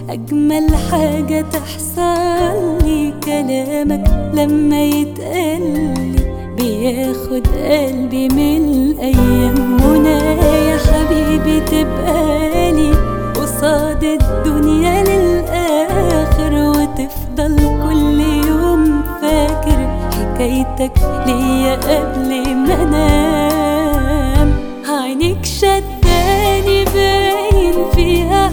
أجمل حاجة تحصل لي كلامك لما يتقلي بياخد قلبي من الأيام منى يا حبيبي تبقى لي قصاد الدنيا للآخر وتفضل كل يوم فاكر حكايتك ليا قبل ما انام عينيك شداني باين فيها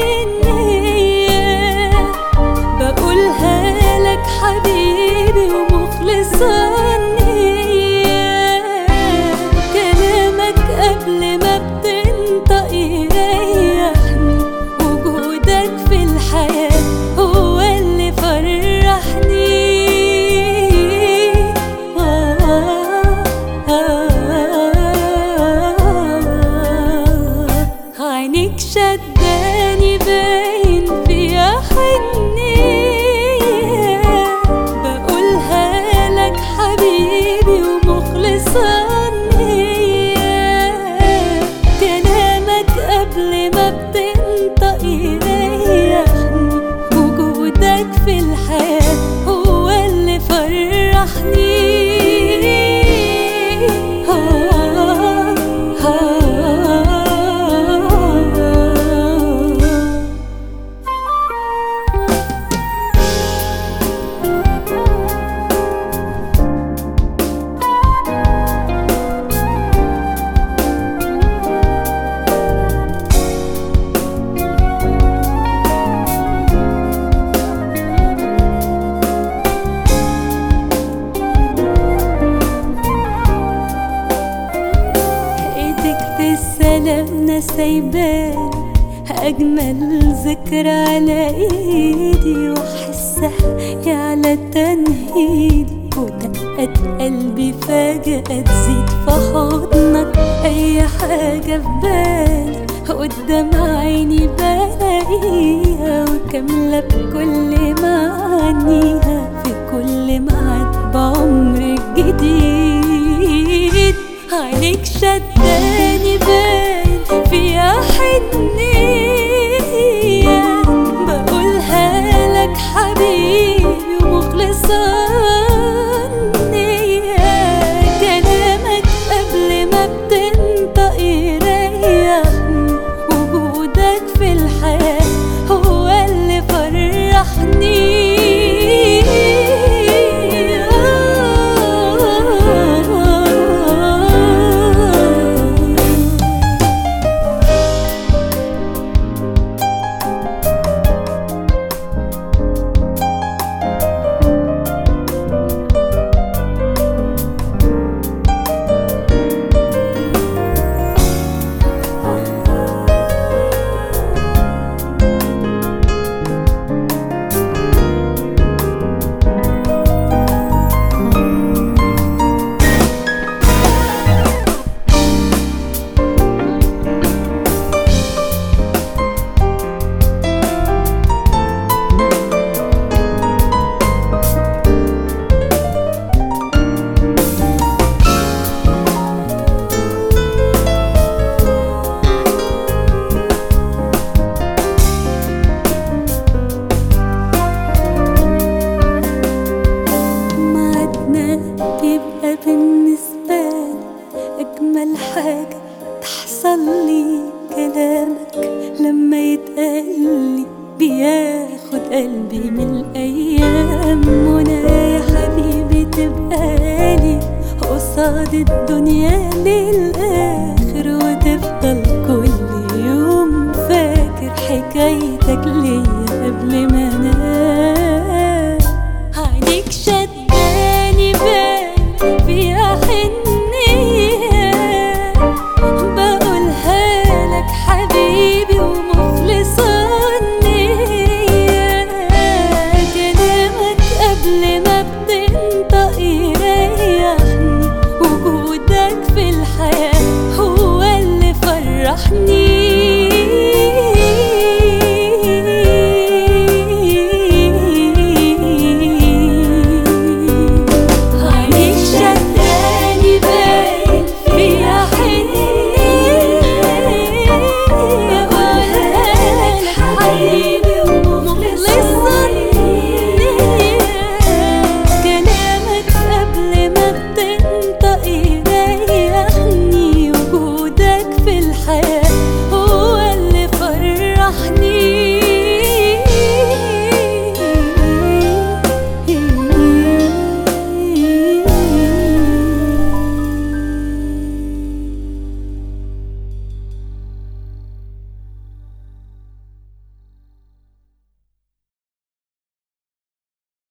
حنية بقولها لك حبيبي ومخلصة النية كلامك قبل ما بتنطق يريحني وجودك في الحياة هو اللي فرحني عينيك شداني باين فيها حنية بقولها لك حبيبي ومخلصة النية كلامك قبل ما بتنطق يريحني وجودك في الحياة هو اللي فرحني ايدك في السلام سايبان اجمل ذكرى على ايدي واحسها يعلى تنهيدي ودقات قلبي فجأة تزيد في حضنك اي حاجة في بالي قدام عيني بلاقيها وكاملة بكل معانيها في كل ميعاد بعمر جديد عينيك شداني باين فيها حنية بقولها لك حبيبي ومخلصة النية كلامك قبل ما بتنطق يريحني وجودك في الحياة هو اللي فرحني ميعادنا بيبقى بالنسبة لي أجمل حاجة تحصل لي كلامك لما يتقالي بياخد قلبي من الأيام منى يا حبيبي تبقى لي قصاد الدنيا للآخر وتفضل كل يوم فاكر حكايتك ليا قبل ما أنام